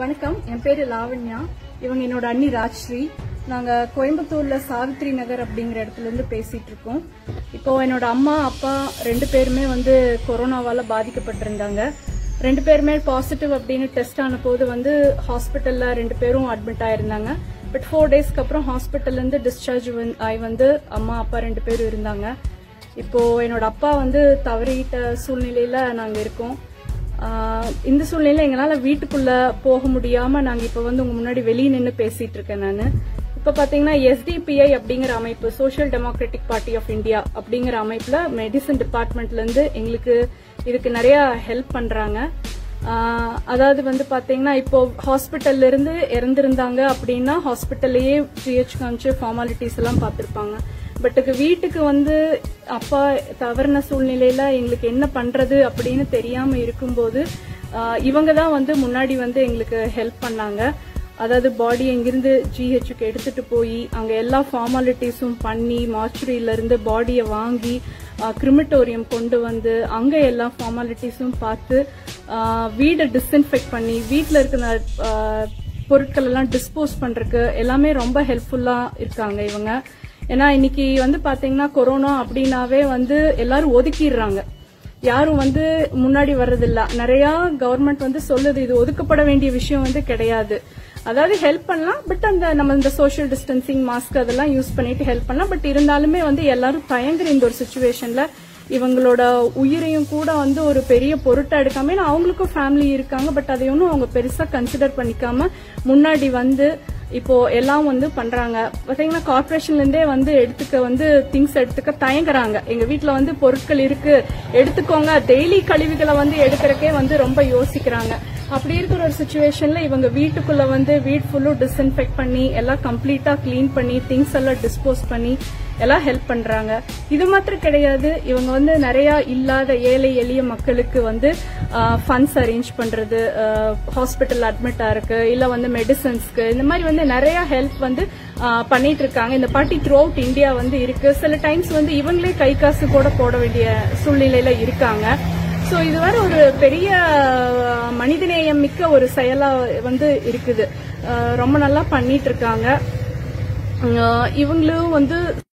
வணக்கம் என் பேரு லாவண்யா இவங்க என்னோட அண்ணி ராஜ்ஸ்ரீ நாங்க கோயம்புத்தூர்ல சாவித்ரி நகர் அப்படிங்கிற இடத்துல இருந்து பேசிட்டு இருக்கோம் இப்போ என்னோட அம்மா அப்பா ரெண்டு பேருமே வந்து கொரோனாவால பாதிக்கப்பட்டிருந்தாங்க ரெண்டு பேருமே பாசிட்டிவ் அப்படின்னு டெஸ்ட் ஆன போது வந்து ஹாஸ்பிட்டல்ல ரெண்டு பேரும் அட்மிட் ஆயிருந்தாங்க பட் ஃபோர் டேஸ்க்கு அப்புறம் ஹாஸ்பிட்டல்ல இருந்து டிஸ்சார்ஜ் ஆகி வந்து அம்மா அப்பா ரெண்டு பேரும் இருந்தாங்க இப்போ என்னோட அப்பா வந்து தவறிட்ட சூழ்நிலையில நாங்க இருக்கோம் ஆஹ் இந்த சூழ்நிலையில எங்களால வீட்டுக்குள்ள போக முடியாம நாங்க இப்ப வந்து உங்க முன்னாடி வெளியே நின்று பேசிட்டு இருக்கேன் நானு இப்ப பாத்தீங்கன்னா எஸ்டிபிஐ அப்படிங்கிற அமைப்பு social democratic party of India அப்படிங்கிற அமைப்புல மெடிசன் டிபார்ட்மெண்ட்ல இருந்து எங்களுக்கு இதுக்கு நிறைய ஹெல்ப் பண்றாங்க ஆஹ் அதாவது வந்து பாத்தீங்கன்னா இப்போ ஹாஸ்பிட்டல்ல இருந்து இறந்திருந்தாங்க அப்படின்னா ஹாஸ்பிட்டல்லையே ஜிஹெச் காமிச்சு ஃபார்மாலிட்டிஸ் எல்லாம் பார்த்திருப்பாங்க பட் வீட்டுக்கு வந்து அப்பா தவறின சூழ்நிலையில எங்களுக்கு என்ன பண்றது அப்படின்னு தெரியாம இருக்கும்போது ஆஹ் இவங்க தான் வந்து முன்னாடி வந்து எங்களுக்கு ஹெல்ப் பண்ணாங்க அதாவது பாடி எங்கிருந்து ஜிஹெச்சுக்கு எடுத்துட்டு போய் அங்க எல்லா ஃபார்மாலிட்டிஸும் பண்ணி மார்ச்சுரியில இருந்து பாடியை வாங்கி கிரிமிட்டோரியம் கொண்டு வந்து அங்க எல்லா ஃபார்மாலிட்டிஸும் பார்த்து ஆஹ் வீடை டிஸ்இன்ஃபெக்ட் பண்ணி வீட்டில் இருக்கிற ஆஹ் பொருட்கள் எல்லாம் டிஸ்போஸ் பண்றதுக்கு எல்லாமே ரொம்ப ஹெல்ப்ஃபுல்லா இருக்காங்க இவங்க ஏன்னா இன்னைக்கு வந்து பாத்தீங்கன்னா கொரோனா அப்படின்னாவே வந்து எல்லாரும் ஒதுக்கிடுறாங்க யாரும் வந்து முன்னாடி வர்றதில்ல நிறைய கவர்மெண்ட் வந்து சொல்லுது இது ஒதுக்கப்பட வேண்டிய விஷயம் வந்து கிடையாது அதாவது ஹெல்ப் பண்ணலாம் பட் அந்த நம்ம இந்த சோஷியல் டிஸ்டன்சிங் மாஸ்க் அதெல்லாம் யூஸ் பண்ணிட்டு ஹெல்ப் பண்ணலாம் பட் இருந்தாலுமே வந்து எல்லாரும் தயங்குற இந்த ஒரு சுச்சுவேஷன்ல இவங்களோட உயிரையும் கூட வந்து ஒரு பெரிய பொருட்டா எடுக்காம ஏன்னா அவங்களுக்கும் ஃபேமிலி இருக்காங்க பட் அதை ஒன்றும் அவங்க பெருசா கன்சிடர் பண்ணிக்காம முன்னாடி வந்து இப்போ எல்லாம் வந்து பண்றாங்க பாத்தீங்கன்னா கார்பரேஷன்ல இருந்தே வந்து எடுத்துக்க வந்து திங்ஸ் எடுத்துக்க தயங்குறாங்க எங்க வீட்ல வந்து பொருட்கள் இருக்கு எடுத்துக்கோங்க டெய்லி கழிவுகளை வந்து எடுக்கிறக்கே வந்து ரொம்ப யோசிக்கிறாங்க அப்படி இருக்கிற ஒரு சுச்சுவேஷன்ல இவங்க வீட்டுக்குள்ள வந்து வீட் ஃபுல்லும் டிஸ்இன்ஃபெக்ட் பண்ணி எல்லாம் கம்ப்ளீட்டா க்ளீன் பண்ணி திங்ஸ் எல்லாம் டிஸ்போஸ் பண்ணி எல்லாம் ஹெல்ப் பண்றாங்க இது மாத்திரம் கிடையாது இவங்க வந்து நிறைய இல்லாத ஏழை எளிய மக்களுக்கு வந்து ஃபண்ட்ஸ் அரேஞ்ச் பண்றது ஹாஸ்பிட்டல் அட்மிட்டா இருக்கு இல்ல வந்து மெடிசன்ஸ்க்கு இந்த மாதிரி வந்து நிறைய ஹெல்ப் வந்து ஆஹ் பண்ணிட்டு இருக்காங்க இந்த பார்ட்டி த்ரூ அவுட் இந்தியா வந்து இருக்கு சில டைம்ஸ் வந்து இவங்களே கை காசு கூட போட வேண்டிய சூழ்நிலையில இருக்காங்க சோ இது வரை ஒரு பெரிய ஆஹ், மனிதநேயம் மிக்க ஒரு செயலா வந்து இருக்குது ஆஹ் ரொம்ப நல்லா பண்ணிட்டு இருக்காங்க ஆஹ் இவங்களும் வந்து